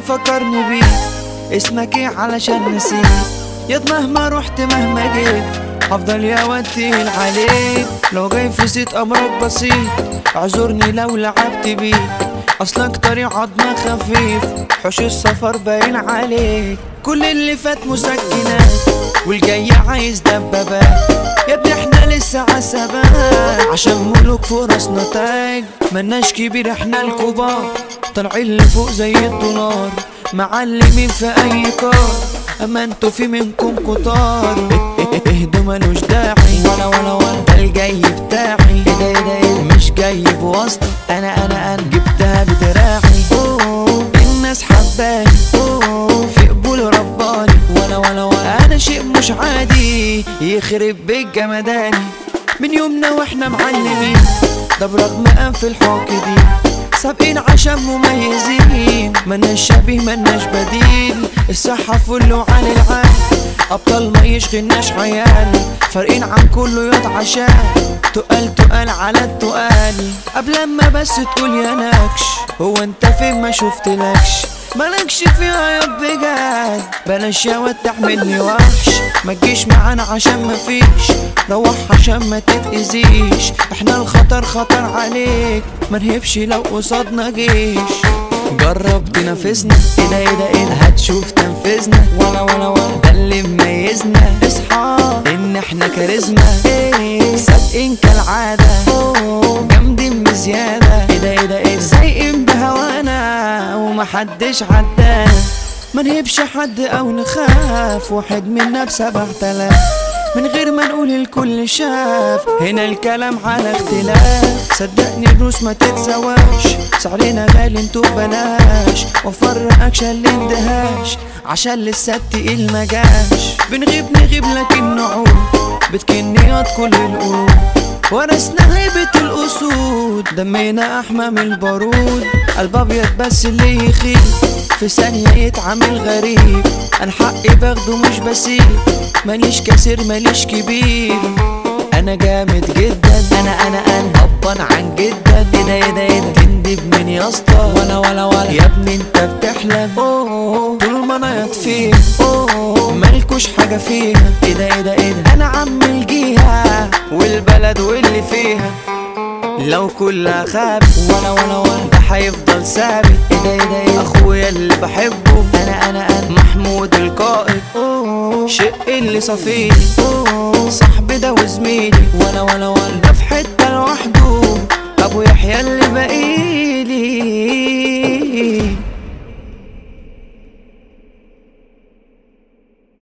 مفكرني بيه اسمك ايه علشان نسيت ياض مهما رحت مهما جيت هفضل يا واد تقيل عليك لو جاي في زيت امرك بسيط اعذرني لو لعبت بيك اصلك طريق عضمة خفيف حوش السفر باين عليك كل اللي فات مسكنات والجاي عايز دبابات يا ابني احنا لسه عسبات عشان ملوك فوق راسنا تاج ملناش كبير احنا الكبار طالعين لفوق زي الدولار معلمين في اي كار اما انتوا في منكم كتار اهدوا ملوش داعي ولا ولا ولا ده الجاي بتاعي ايه ده ايه ده ايه ده مش جاي بواسطة انا انا انا جبتها بدراعي أوه، الناس حباني أوه، في قبول رباني ولا ولا ولا انا شيء مش عادي يخرب بيت جمداني من يومنا واحنا معلمين ده برغم انف الحق دي سابقين عشان مميزين مناش شبيه مناش بديل الصحة فل وعلى العال أبطال ما يشغلناش عيال فارقين عن كله ياض عشان تقال تقال على التقال قبل ما بس تقول يا نكش هو انت فين ما شفتلكش مالكش فيها يا بجد بلاش يا واد تعملني وحش ما تجيش معانا عشان ما فيش روح عشان ما تتأذيش احنا الخطر خطر عليك ما نهبش لو قصادنا جيش جرب تنافسنا ايه ده ايه ده ايه ده هتشوف تنفذنا ولا ولا ولا ده اللي مميزنا اصحى ان احنا كاريزما ايه سابقين كالعادة أوه، جامدين بزيادة ايه ده ايه ده ايه ده سايقين بهوانا ومحدش عدانا ما نهبش حد او نخاف واحد منا بسبع تلاف من غير ما نقول الكل شاف هنا الكلام على اختلاف صدقني الروس ما تتسواش سعرنا غالي انتو بلاش وفر اكشن الاندهاش عشان لسه التقيل ما جاش بنغيب نغيب لكن نعود بتكنيات كل القلوب ورثنا هيبة الأسود دمينا أحمى من البارود قلب أبيض بس اللي يخيب في ثانية يتعامل غريب أنا حقي باخده مش بسيب ماليش كثير ماليش كبير أنا جامد جدا أنا أنا أنا هبان عن جدا إيه ده إيه ده إيه ده تندب من يا اسطى ولا ولا ولا يا ابني أنت بتحلم أوه طول ما أنا يطفيه أوه مالكوش حاجة فيها إيه ده إيه ده إيه ده أنا عم الجيهة والبلد واللي فيها لو كلها خاب ولا ولا ولا ده هيفضل ثابت ايه ده ايه ده ايه اخويا اللي بحبه انا انا انا محمود القائد أوه، شق اللي صفيني أوه، صاحبي ده وزميلي ولا ولا ولا ده في حته لوحده